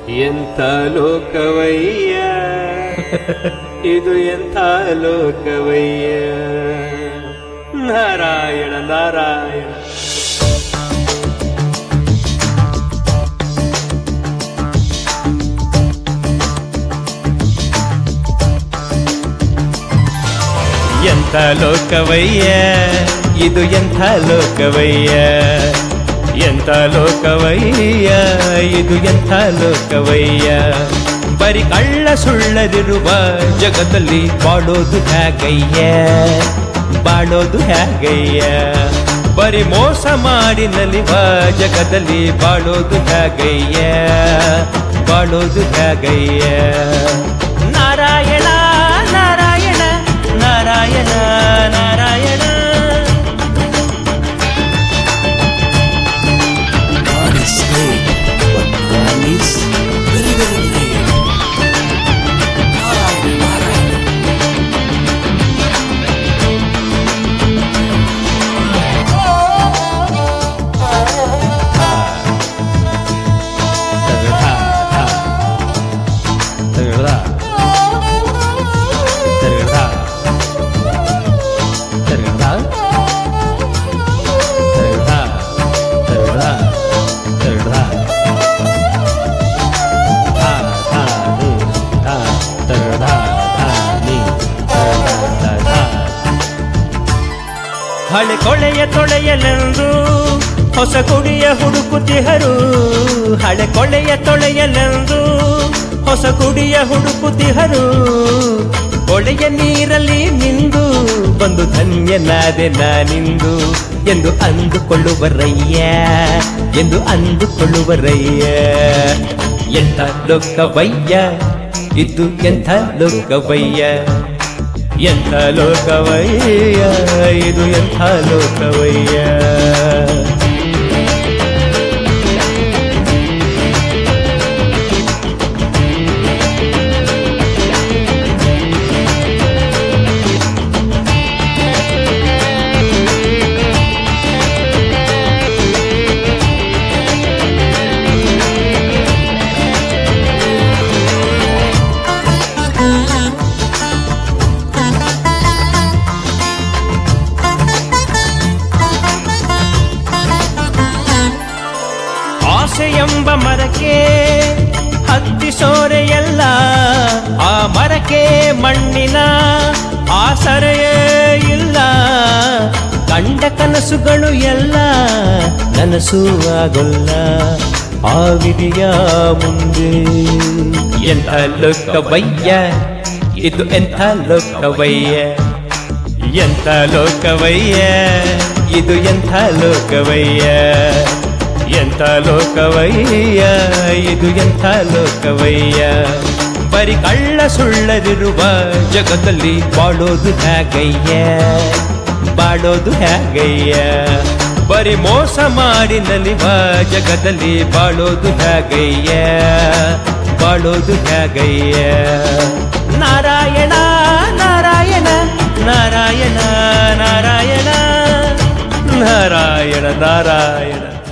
ಎಂಥ ಲೋಕವಯ್ಯ ಇದು ಎಂಥ ಲೋಕವಯ್ಯ ನಾರಾಯಣ ನಾರಾಯಣ ಎಂಥ ಲೋಕವಯ್ಯ ಇದು ಎಂಥ ಲೋಕವಯ್ಯ ಎಂಥ ಲೋಕವಯ್ಯ ಇದು ಎಂಥ ಲೋಕವಯ್ಯ ಬರಿ ಕಳ್ಳ ಸುಳ್ಳದಿರುವ ಜಗದಲ್ಲಿ ಬಾಳೋದು ಹೇಗಯ್ಯ ಬಾಳೋದು ಹೇಗಯ್ಯ ಬರಿ ಮೋಸ ಮಾಡಿ ನಲಿವ ಜಗದಲ್ಲಿ ಬಾಳೋದು ಹೇಗಯ್ಯ ಬಾಳೋದು ಹೇಗಯ್ಯ Narayana Narayana Narayana Narayana God is great, but man is very, very great. Narayana, Narayana. ಹಳೆ ಕೊಳೆಯ ತೊಳೆಯಲೆಂದು ಹೊಸ ಕುಡಿಯ ಹುಡುಕುತಿಹರು ಹಳೆ ಕೊಳೆಯ ತೊಳೆಯಲೆಂದು ಹೊಸ ಕುಡಿಯ ಹುಡುಕುತಿಹರು ಕೊಳೆಯ ನೀರಲ್ಲಿ ನಿಂದು ಬಂದು ಧನ್ಯನಾದೆ ನಾನಿಂದು ಎಂದು ಅಂದುಕೊಳ್ಳುವರಯ್ಯ ಎಂದು ಅಂದುಕೊಳ್ಳುವರಯ್ಯ ಎಂಥ ಲೋಕವಯ್ಯ ಇದು ಎಂಥ ಲೋಕವಯ್ಯ ಎಂಥ ಲೋಕವಯ್ಯ ಇದು ಎಂಥ ಲೋಕವಯ್ಯ ಆಸೆ ಎಂಬ ಮರಕ್ಕೆ ಹತ್ತಿಸೋರೆಯಲ್ಲ ಆ ಮರಕ್ಕೆ ಮಣ್ಣಿನ ಆಸರೆಯೇ ಇಲ್ಲ ಕಂಡ ಕನಸುಗಳು ಎಲ್ಲ ನನಸು ಆಗೊಲ್ಲ ಆ ವಿಧಿಯ ಮುಂದೆ ಎಂಥ ಲೋಕವಯ್ಯ ಇದು ಎಂಥ ಲೋಕವಯ್ಯ ಎಂಥ ಲೋಕವಯ್ಯ ಇದು ಎಂಥ ಲೋಕವಯ್ಯ ಎಂಥ ಲೋಕವಯ್ಯ ಇದು ಎಂಥ ಲೋಕವಯ್ಯ ಬರಿ ಕಳ್ಳ ಸುಳ್ಳದಿರುವ ಜಗತ್ತಲ್ಲಿ ಬಾಳೋದು ಹೇಗಯ್ಯ ಬಾಳೋದು ಹೇಗಯ್ಯ ಬರಿ ಮೋಸ ಮಾಡಿ ನಲಿವ ಜಗದಲ್ಲಿ ಬಾಳೋದು ಹೇಗಯ್ಯ ಬಾಳೋದು ಹೇಗಯ್ಯ ನಾರಾಯಣ ನಾರಾಯಣ ನಾರಾಯಣ ನಾರಾಯಣ ನಾರಾಯಣ ನಾರಾಯಣ